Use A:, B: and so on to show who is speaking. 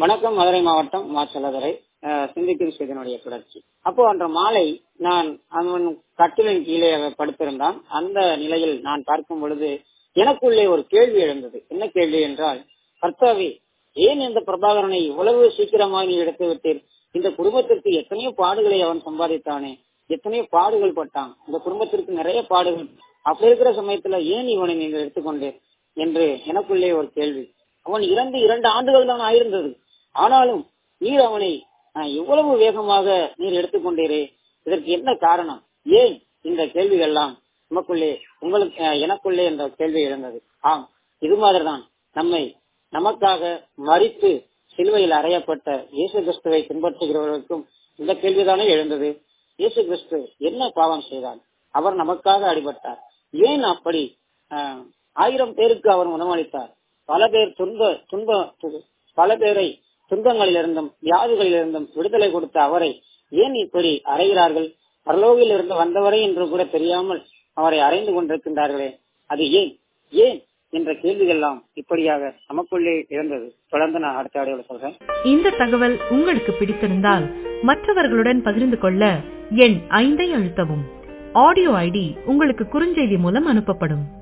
A: வணக்கம் மதுரை மாவட்டம் மாச்சலதுரை சிந்திக்கும் செய்தனுடைய தொடர்ச்சி அப்போ அன்று மாலை நான் அவன் கட்டிலின் கீழே அவன் படுத்திருந்தான் அந்த நிலையில் நான் பார்க்கும் பொழுது எனக்குள்ளே ஒரு கேள்வி எழுந்தது என்ன கேள்வி என்றால் கர்த்தாவே ஏன் இந்த பிரபாகரனை இவ்வளவு சீக்கிரமாக நீ எடுத்து விட்டீர் இந்த குடும்பத்திற்கு எத்தனையோ பாடுகளை அவன் சம்பாதித்தானே எத்தனையோ பாடுகள் பட்டான் இந்த குடும்பத்திற்கு நிறைய பாடுகள் அப்படி இருக்கிற சமயத்துல ஏன் இவனை நீங்கள் எடுத்துக்கொண்டீர் என்று எனக்குள்ளே ஒரு கேள்வி அவன் இறந்து இரண்டு ஆண்டுகள் தான் ஆயிருந்தது ஆனாலும் நீர் அவனை இவ்வளவு வேகமாக நீர் எடுத்துக்கொண்டீரே இதற்கு என்ன காரணம் ஏன் இந்த கேள்விகள் எல்லாம் நமக்குள்ளே உங்களுக்கு எனக்குள்ளே என்ற கேள்வி எழுந்தது ஆம் இது மாதிரிதான் நம்மை நமக்காக மறித்து சிலுவையில் அறையப்பட்ட இயேசு கிறிஸ்துவை பின்பற்றுகிறவர்களுக்கும் இந்த கேள்விதானே எழுந்தது இயேசு கிறிஸ்து என்ன பாவம் செய்தார் அவர் நமக்காக அடிபட்டார் ஏன் அப்படி ஆயிரம் பேருக்கு அவர் உணவளித்தார் பல பேர் துன்ப துன்ப பல பேரை துன்பங்களிலிருந்தும் வியாதிகளிலிருந்தும் விடுதலை கொடுத்த அவரை ஏன் இப்படி அறைகிறார்கள் பரலோகில் இருந்து வந்தவரை என்று கூட தெரியாமல் அவரை அறைந்து கொண்டிருக்கின்றார்களே அது ஏன் ஏன் என்ற கேள்விகள் எல்லாம் இப்படியாக நமக்குள்ளே இருந்தது தொடர்ந்து நான் அடுத்த ஆடியோட சொல்றேன்
B: இந்த தகவல் உங்களுக்கு பிடித்திருந்தால் மற்றவர்களுடன் பகிர்ந்து கொள்ள எண் ஐந்தை அழுத்தவும் ஆடியோ ஐடி உங்களுக்கு குறுஞ்செய்தி மூலம் அனுப்பப்படும்